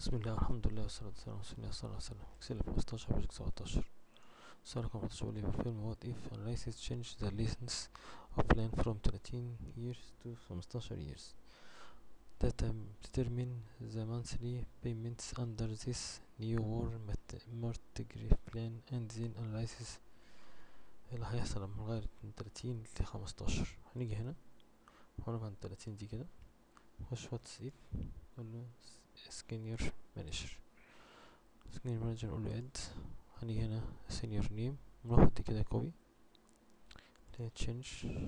بسم الله والحمد لله والصلاة والسلام على رسول الله صلى الله عليه وسلم اكسل 15 بروجكت 17 سؤال رقم 14 بيقول لي فيلم what if analysis change the length of plan from 13 years to 15 years Determ- determine the monthly payments under this new war mat- mortgage plan and then analysis ايه اللي هيحصل لما نغير من 30 ل 15 هنيجي هنا هنقف عند 30 دي كده نخش واتس اف نقول له سكينير مانجر سكينير مانجر نقول له اد هنيجي هنا سينيور نيم ناخد دي كده كوبي تشينج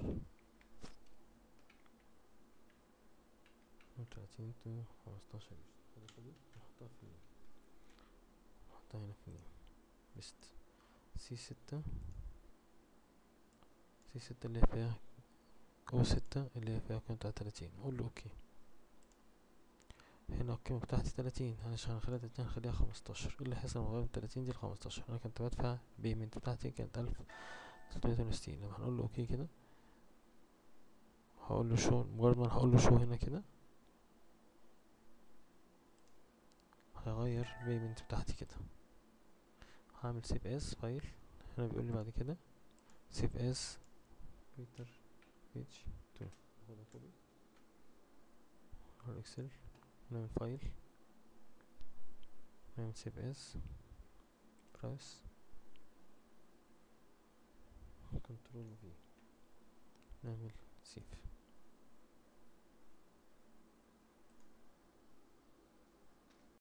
من 30 تو 15 كده كوبي نحطها في نيم نحطها هنا في نيم بست سي ستة سي ستة اللي هي فيها او ستة اللي هي فيها قيمة بتاع تلاتين اقول له اوكي هنا القيمة بتاعتي تلاتين عشان هنخليها تلاتين هنخليها خمستاشر ايه اللي هيحصل لما اغير من تلاتين دي لخمستاشر انا كنت بدفع بيمنت بتاعتي كانت الف تلتمية تمانية وستين لما هنقول له اوكي كده هقول له شو مجرد ما انا هقول له شو هنا كده هيغير بيمنت بتاعتي كده هعمل سيف اس فايل هنا بيقول لي بعد كده سيف اس بيتر بيج 2 هاخدها كوبي على الاكسل نعمل فايل نعمل سيف اس برايس كنترول في نعمل سيف